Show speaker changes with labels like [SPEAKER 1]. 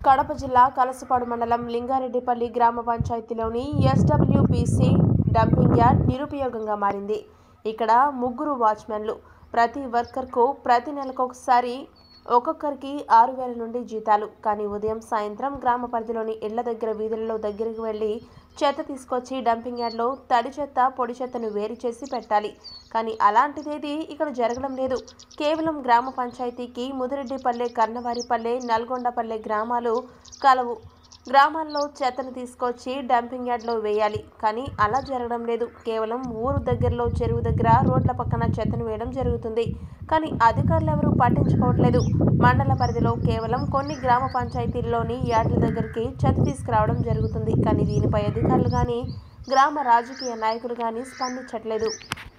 [SPEAKER 1] కడప జిల్లా కలసపాడు మండలం లింగారెడ్డిపల్లి గ్రామ పంచాయతీలోని ఎస్డబ్ల్యూపీసీ డంపింగ్ యార్డ్ నిరుపయోగంగా మారింది ఇక్కడ ముగ్గురు వాచ్మెన్లు ప్రతి వర్కర్కు ప్రతి నెలకు ఒకసారి ఒక్కొక్కరికి ఆరు వేల నుండి జీతాలు కానీ ఉదయం సాయంత్రం గ్రామ పరిధిలోని ఇళ్ల దగ్గర వీధులలో దగ్గరికి వెళ్ళి చెత్త తీసుకొచ్చి డంపింగ్ యార్డ్లో తడి చెత్త పొడి చెత్తను వేరు చేసి పెట్టాలి కానీ అలాంటిదేది ఇక్కడ జరగడం లేదు కేవలం గ్రామ పంచాయతీకి ముదిరెడ్డిపల్లె కర్ణవారిపల్లె నల్గొండపల్లె గ్రామాలు కలవు గ్రామాల్లో చెత్తను తీసుకొచ్చి డంపింగ్ యార్డ్లో వేయాలి కానీ అలా జరగడం లేదు కేవలం ఊరు దగ్గరలో చెరువు దగ్గర రోడ్ల పక్కన చెత్తను వేయడం జరుగుతుంది కానీ అధికారులు ఎవరూ పట్టించుకోవట్లేదు మండల పరిధిలో కేవలం కొన్ని గ్రామ పంచాయతీల్లోని యార్డుల దగ్గరికి చెత్త తీసుకురావడం జరుగుతుంది కానీ దీనిపై అధికారులు కానీ గ్రామ రాజకీయ నాయకులు కానీ స్పందించట్లేదు